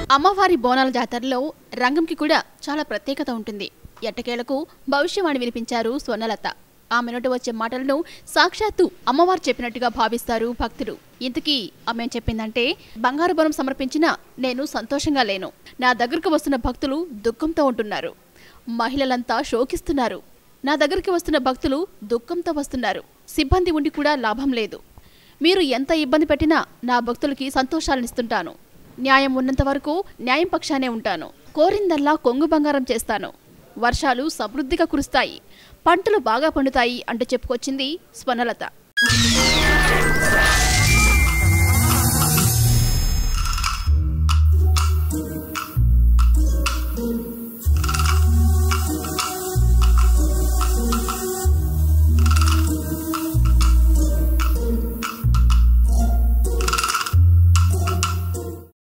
అమ్మవారి బోనాల జాతరలో రంగంకి కూడా చాలా ప్రత్యేకత ఉంటుంది ఎట్టకేలకు భవిష్యవాణి వినిపించారు స్వర్ణలత ఆమె నుండి వచ్చే మాటలను సాక్షాత్తు అమ్మవారు చెప్పినట్టుగా భావిస్తారు భక్తులు ఇంతకీ ఆమె ఏం చెప్పిందంటే బంగారు బలం సమర్పించిన నేను సంతోషంగా లేను నా దగ్గరకు వస్తున్న భక్తులు దుఃఖంతో ఉంటున్నారు మహిళలంతా శోకిస్తున్నారు నా దగ్గరికి వస్తున్న భక్తులు దుఃఖంతో వస్తున్నారు సిబ్బంది ఉండి కూడా లాభం లేదు మీరు ఎంత ఇబ్బంది పెట్టినా నా భక్తులకి సంతోషాలనిస్తుంటాను న్యాయం ఉన్నంత వరకు న్యాయం పక్షానే ఉంటాను కోరిందల్లా కొంగు బంగారం చేస్తాను వర్షాలు సమృద్ధిగా కురుస్తాయి పంటలు బాగా పండుతాయి అంటూ చెప్పుకొచ్చింది స్వర్ణలత